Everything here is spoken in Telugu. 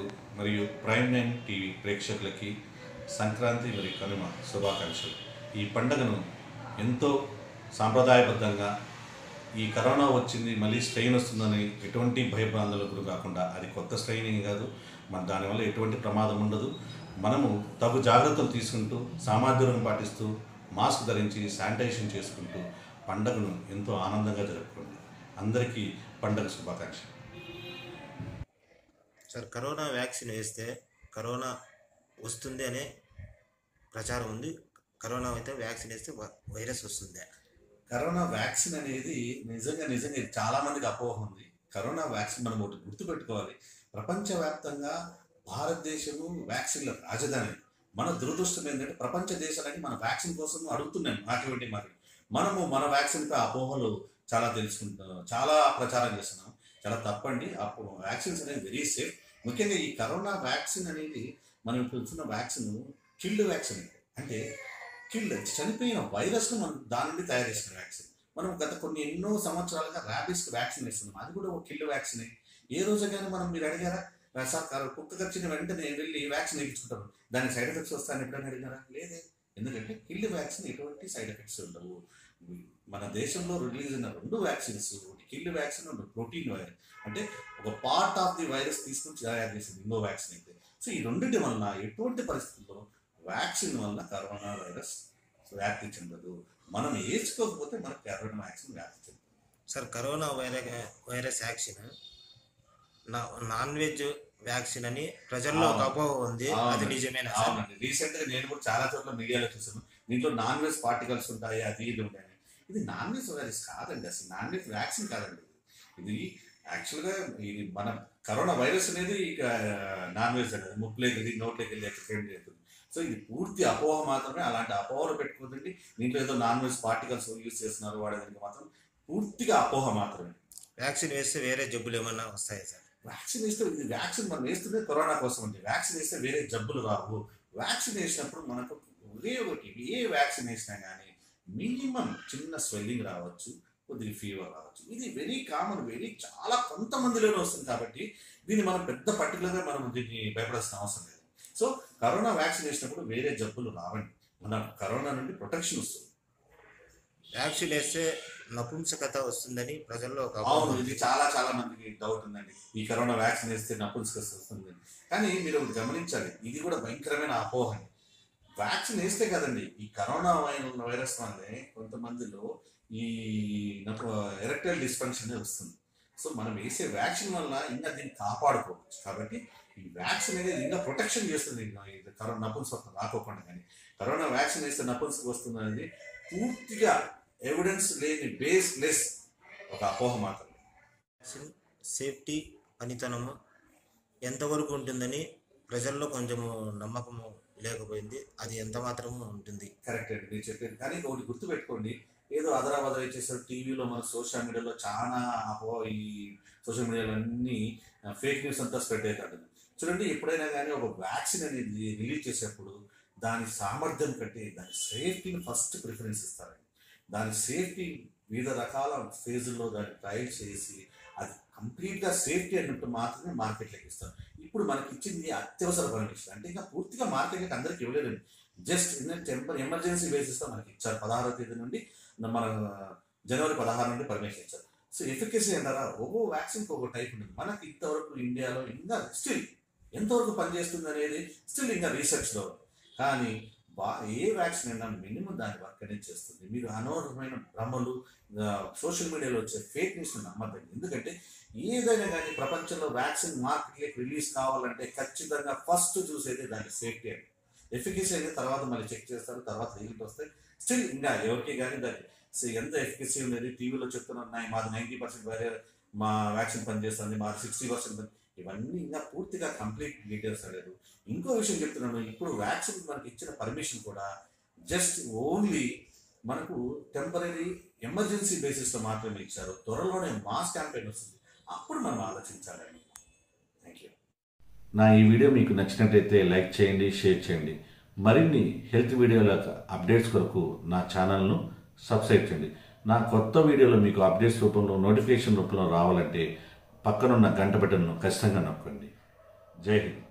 మరియు ప్రైమ్ నైన్ టీవీ ప్రేక్షకులకి సంక్రాంతి మరియు కనుమ శుభాకాంక్షలు ఈ పండుగను ఎంతో సాంప్రదాయబద్ధంగా ఈ కరోనా వచ్చింది మళ్ళీ స్ట్రెయిన్ వస్తుందని ఎటువంటి భయభ్రాంతులకు గురి కాకుండా అది కొత్త స్ట్రెయిన్ ఏం కాదు మన దానివల్ల ఎటువంటి ప్రమాదం ఉండదు మనము తగు జాగ్రత్తలు తీసుకుంటూ సామాధ్యం పాటిస్తూ మాస్క్ ధరించి శానిటైజేషన్ చేసుకుంటూ పండుగను ఎంతో ఆనందంగా జరుపుకోండి అందరికీ పండుగ శుభాకాంక్షలు సార్ కరోనా వ్యాక్సిన్ వేస్తే కరోనా వస్తుంది అనే ప్రచారం ఉంది కరోనా అయితే వ్యాక్సిన్ వేస్తే వ- వైరస్ వస్తుంది కరోనా వ్యాక్సిన్ అనేది నిజంగా నిజంగా ఇది చాలా మందికి అపోహ ఉంది కరోనా వ్యాక్సిన్ మనం ఒకటి గుర్తుపెట్టుకోవాలి ప్రపంచవ్యాప్తంగా భారతదేశము వ్యాక్సిన్ల రాజధాని మన దురదృష్టం ఏంటంటే ప్రపంచ దేశాలన్నీ మన వ్యాక్సిన్ కోసం అడుగుతున్నాం అటువంటి మరి మనము మన వ్యాక్సిన్పై అపోహలు చాలా తెలుసుకుంటున్నాం చాలా ప్రచారం చేస్తున్నాం చాలా తప్పండి అపో వ్యాక్సిన్స్ అనేవి వెరీ సేఫ్ ముఖ్యంగా ఈ కరోనా వ్యాక్సిన్ అనేది మనం ఇప్పుడు ఇస్తున్న వ్యాక్సిన్ కిల్డ్ వ్యాక్సిన్ అంటే కిల్డ్ చనిపోయిన వైరస్ను మనం దాని నుండి తయారు చేసిన వ్యాక్సిన్ మనం గత కొన్ని ఎన్నో సంవత్సరాలుగా ర్యాబిస్కి వ్యాక్సిన్ ఇస్తున్నాం అది కూడా ఒక కిల్డ్ వ్యాక్సినే ఏ రోజు కానీ మనం మీరు అడిగారా సార్ కర- కుక్క కరిచిన వెంటనే వెళ్ళి వ్యాక్సిన్ వేయించుకుంటారు దానికి సైడ్ ఎఫెక్ట్స్ వస్తాయని ఎప్పుడైనా అడిగారా లేదే ఎందుకంటే కిల్డ్ వ్యాక్సిన్ ఎటువంటి సైడ్ ఎఫెక్ట్స్ ఉండవు మన దేశంలో రిలీజ్ అయిన రెండు వ్యాక్సిన్స్ ఒకటి కిల్డ్ వ్యాక్సిన్ ఒకటి ప్రోటీన్ వైరస్ అంటే ఒక పార్ట్ ఆఫ్ ది వైరస్ తీసుకుని తయారు చేసింది ఇంకో వ్యాక్సిన్ అయితే సో ఈ రెండింటి వలన ఎటువంటి పరిస్థితుల్లో వ్యాక్సిన్ వలన కరోనా వైరస్ వ్యాప్తి చెందదు మనం వేసుకోకపోతే మనకు కరోనా వ్యాక్సిన్ వ్యాప్తి చెందదు sir corona virus virus vaccine నా- నాన్ వెజ్ వ్యాక్సిన్ అని ప్రజల్లో ఒక అపోహ ఉంది అది అవునండి. నిజమేనా సార్ అవునండి రీసెంట్ గా నేను కూడా చాలా చోట్ల మీడియాలో చూసాను దీంట్లో నాన్ వెజ్ పార్టికల్స్ ఉంటాయి అది ఇది ఉంటాయి ఇది నాన్ వెజ్ వైరస్ కాదండి అసలు నాన్ వెజ్ వ్యాక్సిన్ కాదండి ఇది యాక్చువల్గా ఇది మన కరోనా వైరస్ అనేది ఇక నాన్ వెజ్ అనేది ముక్కులోకి వెళ్ళి నోట్లోకి వెళ్ళి ఎక్స్టెండ్ చేస్తుంది సో ఇది పూర్తి అపోహ మాత్రమే అలాంటి అపోహలు పెట్టుకోదండి దీంట్లో ఏదో నాన్ వెజ్ పార్టికల్స్ యూజ్ చేస్తున్నారు వాడేదానికి మాత్రం పూర్తిగా అపోహ మాత్రమే వ్యాక్సిన్ వేస్తే వేరే జబ్బులు ఏమన్నా వస్తాయా సార్ వ్యాక్సిన్ వేస్తే ఇది వ్యాక్సిన్ మనం వేస్తుంది కరోనా కోసం అండి వ్యాక్సిన్ వేస్తే వేరే జబ్బులు రావు వ్యాక్సిన్ వేసినప్పుడు మనకు ఒకే ఒకటి ఏ వ్యాక్సిన్ వేసినా కానీ మినిమం చిన్న స్వెల్లింగ్ రావచ్చు కొద్దిగా ఫీవర్ రావచ్చు ఇది వెరీ కామన్ వెరీ చాలా కొంతమందిలోనే వస్తుంది కాబట్టి దీన్ని మనం పెద్ద పర్టికులర్గా మనం దీన్ని భయపడాల్సిన అవసరం లేదు సో కరోనా వ్యాక్సిన్ వేసినప్పుడు వేరే జబ్బులు రావండి మన కరోనా నుండి ప్రొటెక్షన్ వస్తుంది వ్యాక్సిన్ వేస్తే నపుంసకత వస్తుందని ప్రజల్లో ఒక అపోహ అవును ఉంది. ఇది చాలా చాలా మందికి డౌట్ ఉందండి ఈ కరోనా వ్యాక్సిన్ వేస్తే నపుంసకత వస్తుంది కానీ మీరు ఒకటి గమనించాలి ఇది కూడా భయంకరమైన అపోహ అండి వ్యాక్సిన్ వేస్తే కదండి ఈ కరోనా వై- వైరస్ వల్లే కొంతమందిలో ఈ ఎరెక్టైల్ డిస్ఫంక్షన్ వస్తుంది సో మనం వేసే వ్యాక్సిన్ వల్ల ఇంకా దీన్ని కాపాడుకోవచ్చు కాబట్టి ఈ వ్యాక్సిన్ అనేది ఇంకా ప్రొటెక్షన్ చేస్తుంది ఇంకా ఇది కరోనా నపుంసకం రాకోకుండా కానీ కరోనా వ్యాక్సిన్ వేస్తే నపుంసకం వస్తుంది అనేది పూర్తిగా ఎవిడెన్స్ లేని బేస్ లెస్ ఒక అపోహ మాత్రమే వ్యాక్సిన్ సేఫ్టీ పనితనము ఎంతవరకు ఉంటుందని ప్రజల్లో కొంచెము నమ్మకము లేకపోయింది అది ఎంత మాత్రము ఉంటుంది కరెక్ట్ అండి మీరు చెప్పారు కానీ ఒకటి గుర్తుపెట్టుకోండి ఏదో అదరాబదర చేసేసారు టీవీలో మన సోషల్ మీడియాలో చాలా అపో ఈ సోషల్ మీడియాలో అన్ని ఫేక్ న్యూస్ అంతా స్ప్రెడ్ అవుతాడు చూడండి ఎప్పుడైనా కానీ ఒక వ్యాక్సిన్ అనేది రిలీజ్ చేసేప్పుడు దాని సామర్థ్యం కంటే దాని సేఫ్టీని ఫస్ట్ ప్రిఫరెన్స్ ఇస్తారండి దాని సేఫ్టీ వివిధ రకాల ఫేజుల్లో దాన్ని ట్రయల్ చేసి అది కంప్లీట్గా సేఫ్టీ అన్నట్టు మాత్రమే మార్కెట్లోకి ఇస్తారు ఇప్పుడు మనకి ఇచ్చింది అత్యవసర పర్మిషన్ అంటే ఇంకా పూర్తిగా మార్కెట్లోకి అందరికి ఇవ్వలేదండి జస్ట్ టెంపర్ ఎమర్జెన్సీ బేసిస్తో మనకి ఇచ్చారు పదహారవ తేదీ నుండి మన జనవరి పదహారు నుండి పర్మిషన్ ఇచ్చారు సో ఎఫికసీ అంటారా ఒక్కో వ్యాక్సిన్కి ఒక టైప్ ఉంటుంది మనకి ఇంతవరకు ఇండియాలో ఇంకా స్టిల్ ఎంతవరకు పనిచేస్తుంది అనేది స్టిల్ ఇంకా రీసెర్చ్లో ఉంది. కానీ బా ఏ వ్యాక్సిన్ అయినా మినిమం దాని వర్క్ అనేది చేస్తుంది మీరు అనవసరమైన భ్రమలు సోషల్ మీడియాలో వచ్చే ఫేక్ న్యూస్ నమ్మద్దండి ఎందుకంటే ఏదైనా కానీ ప్రపంచంలో వ్యాక్సిన్ మార్కెట్లోకి రిలీజ్ కావాలంటే ఖచ్చితంగా ఫస్ట్ చూసేది దాని సేఫ్టీ అండి ఎఫికసీ అయితే తర్వాత మళ్ళీ చెక్ చేస్తారు తర్వాత రిజల్ట్ వస్తాయి స్టిల్ ఇంకా ఎవరికి కానీ దాని సో ఎంత ఎఫికసీ ఉన్నది టీవీలో చెప్తున్నారు "నాయ్, మాది నైంటీ పర్సెంట్ వేరే మా వ్యాక్సిన్ పనిచేస్తుంది మాది సిక్స్టీ పర్సెంట్ ఇవన్నీ ఇంకా పూర్తిగా కంప్లీట్ డీటెయిల్స్ అడలేదు ఇంకో విషయం చెప్తున్నాను ఇప్పుడు వ్యాక్సిన్ మనకి ఇచ్చిన పర్మిషన్ కూడా జస్ట్ ఓన్లీ మనకు టెంపరీ ఎమర్జెన్సీ బేసిస్లో మాత్రమే ఇచ్చారు త్వరలోనే మాస్ క్యాంపెయిన్ వస్తుంది అప్పుడు మనం ఆలోచించాలండి థ్యాంక్ యూ నా ఈ వీడియో మీకు నచ్చినట్లయితే లైక్ చేయండి షేర్ చేయండి మరిన్ని హెల్త్ వీడియోల అప్డేట్స్ కొరకు నా ఛానల్ను సబ్స్క్రైబ్ చేయండి నా కొత్త వీడియోలో మీకు అప్డేట్స్ రూపంలో నోటిఫికేషన్ రూపంలో రావాలంటే పక్కనున్న గంట బటన్ను ఖచ్చితంగా నొక్కండి జై హింద్